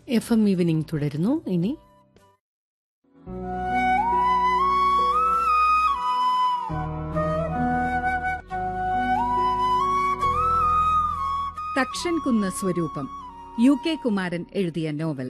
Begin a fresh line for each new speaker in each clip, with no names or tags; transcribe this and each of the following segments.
F M evening തുടരുന്നു ഇനി
തക്ഷൻകുന്ന് സ്വരൂപം യു കെ കുമാരൻ എഴുതിയ നോവൽ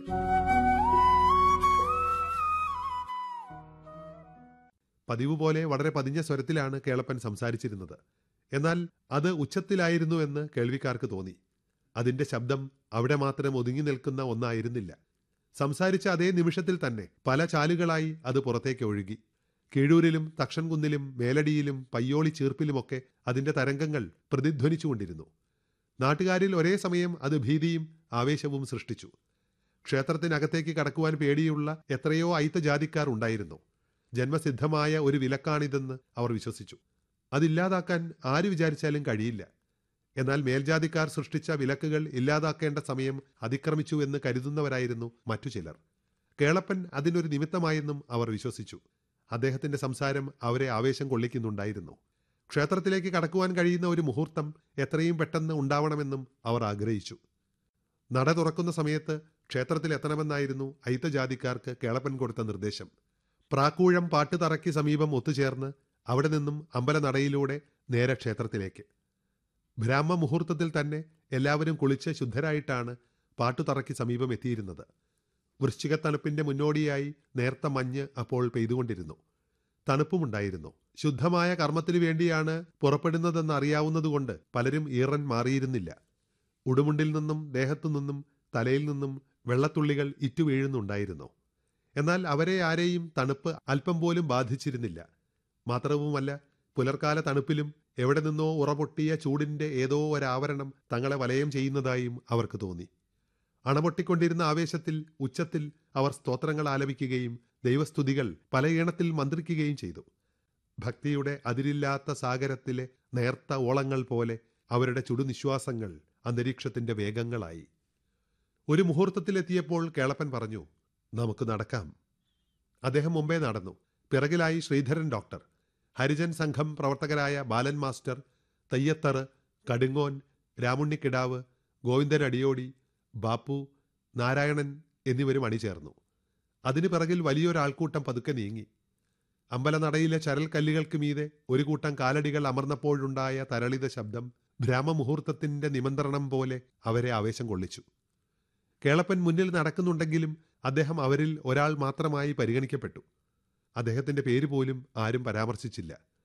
പതിവ് പോലെ വളരെ പതിഞ്ഞ സ്വരത്തിലാണ് കേളപ്പൻ സംസാരിച്ചിരുന്നത് എന്നാൽ അത് ഉച്ചത്തിലായിരുന്നു എന്ന് കേൾവിക്കാർക്ക് തോന്നി അതിന്റെ ശബ്ദം അവിടെ മാത്രം ഒതുങ്ങി നിൽക്കുന്ന ഒന്നായിരുന്നില്ല സംസാരിച്ച അതേ നിമിഷത്തിൽ തന്നെ പല ചാലുകളായി അത് പുറത്തേക്ക് ഒഴുകി കീഴൂരിലും തക്ഷൻകുന്നിലും മേലടിയിലും പയ്യോളി ചീർപ്പിലുമൊക്കെ അതിന്റെ തരംഗങ്ങൾ പ്രതിധ്വനിച്ചുകൊണ്ടിരുന്നു നാട്ടുകാരിൽ ഒരേ സമയം അത് ഭീതിയും ആവേശവും സൃഷ്ടിച്ചു ക്ഷേത്രത്തിനകത്തേക്ക് കടക്കുവാൻ പേടിയുള്ള എത്രയോ അയിത്ത ജാതിക്കാർ ഉണ്ടായിരുന്നു ജന്മസിദ്ധമായ ഒരു വിലക്കാണിതെന്ന് അവർ വിശ്വസിച്ചു അതില്ലാതാക്കാൻ ആര് വിചാരിച്ചാലും കഴിയില്ല എന്നാൽ മേൽജാതിക്കാർ സൃഷ്ടിച്ച വിലക്കുകൾ ഇല്ലാതാക്കേണ്ട സമയം അതിക്രമിച്ചു എന്ന് കരുതുന്നവരായിരുന്നു മറ്റു ചിലർ കേളപ്പൻ അതിനൊരു നിമിത്തമായെന്നും അവർ വിശ്വസിച്ചു അദ്ദേഹത്തിന്റെ സംസാരം അവരെ ആവേശം കൊള്ളിക്കുന്നുണ്ടായിരുന്നു ക്ഷേത്രത്തിലേക്ക് കടക്കുവാൻ കഴിയുന്ന ഒരു മുഹൂർത്തം എത്രയും പെട്ടെന്ന് ഉണ്ടാവണമെന്നും അവർ ആഗ്രഹിച്ചു നട തുറക്കുന്ന സമയത്ത് ക്ഷേത്രത്തിൽ എത്തണമെന്നായിരുന്നു അയിത്തജാതിക്കാർക്ക് കേളപ്പൻ കൊടുത്ത നിർദ്ദേശം പ്രാക്കൂഴം പാട്ടുതറയ്ക്ക് സമീപം ഒത്തുചേർന്ന് അവിടെ നിന്നും അമ്പലനടയിലൂടെ നേരെ ക്ഷേത്രത്തിലേക്ക് ബ്രാഹ്മ മുഹൂർത്തത്തിൽ തന്നെ എല്ലാവരും കുളിച്ച് ശുദ്ധരായിട്ടാണ് പാട്ടുതറയ്ക്ക് സമീപം എത്തിയിരുന്നത് വൃശ്ചികത്തണുപ്പിന്റെ മുന്നോടിയായി നേർത്ത മഞ്ഞ് അപ്പോൾ പെയ്തുകൊണ്ടിരുന്നു തണുപ്പുമുണ്ടായിരുന്നു ശുദ്ധമായ കർമ്മത്തിനു വേണ്ടിയാണ് പുറപ്പെടുന്നതെന്ന് അറിയാവുന്നതുകൊണ്ട് പലരും ഈറൻ മാറിയിരുന്നില്ല ഉടുമുണ്ടിൽ നിന്നും ദേഹത്തു നിന്നും തലയിൽ നിന്നും വെള്ളത്തുള്ളികൾ ഇറ്റുവീഴുന്നുണ്ടായിരുന്നു എന്നാൽ അവരെ ആരെയും തണുപ്പ് അല്പം പോലും ബാധിച്ചിരുന്നില്ല മാത്രവുമല്ല പുലർക്കാല തണുപ്പിലും എവിടെ നിന്നോ ഉറപൊട്ടിയ ചൂടിന്റെ ഏതോ ഒരാവരണം തങ്ങളെ വലയം ചെയ്യുന്നതായും അവർക്ക് തോന്നി അണപൊട്ടിക്കൊണ്ടിരുന്ന ആവേശത്തിൽ ഉച്ചത്തിൽ അവർ സ്തോത്രങ്ങൾ ആലപിക്കുകയും ദൈവസ്തുതികൾ പല ഈണത്തിൽ മന്ത്രിക്കുകയും ചെയ്തു ഭക്തിയുടെ അതിരില്ലാത്ത സാഗരത്തിലെ നേർത്ത ഓളങ്ങൾ പോലെ അവരുടെ ചുടുനിശ്വാസങ്ങൾ അന്തരീക്ഷത്തിന്റെ വേഗങ്ങളായി ഒരു മുഹൂർത്തത്തിലെത്തിയപ്പോൾ കേളപ്പൻ പറഞ്ഞു നമുക്ക് നടക്കാം അദ്ദേഹം മുമ്പേ നടന്നു പിറകിലായി ശ്രീധരൻ ഡോക്ടർ ഹരിജൻ സംഘം പ്രവർത്തകരായ ബാലൻ മാസ്റ്റർ തയ്യത്തറ് കടുങ്ങോൻ രാമുണ്ണിക്കിടാവ് ഗോവിന്ദൻ അടിയോടി ബാപ്പു നാരായണൻ എന്നിവരും അണിചേർന്നു അതിനു പിറകിൽ വലിയൊരാൾക്കൂട്ടം പതുക്കെ നീങ്ങി അമ്പലനടയിലെ ചരൽക്കല്ലുകൾക്ക് മീതെ ഒരു കൂട്ടം കാലടികൾ അമർന്നപ്പോഴുണ്ടായ തരളിത ശബ്ദം ബ്രാഹ്മമുഹൂർത്തത്തിന്റെ നിമന്ത്രണം പോലെ അവരെ ആവേശം കൊള്ളിച്ചു കേളപ്പൻ മുന്നിൽ നടക്കുന്നുണ്ടെങ്കിലും അദ്ദേഹം അവരിൽ ഒരാൾ മാത്രമായി പരിഗണിക്കപ്പെട്ടു അദ്ദേഹത്തിന്റെ പേര് പോലും ആരും പരാമർശിച്ചില്ല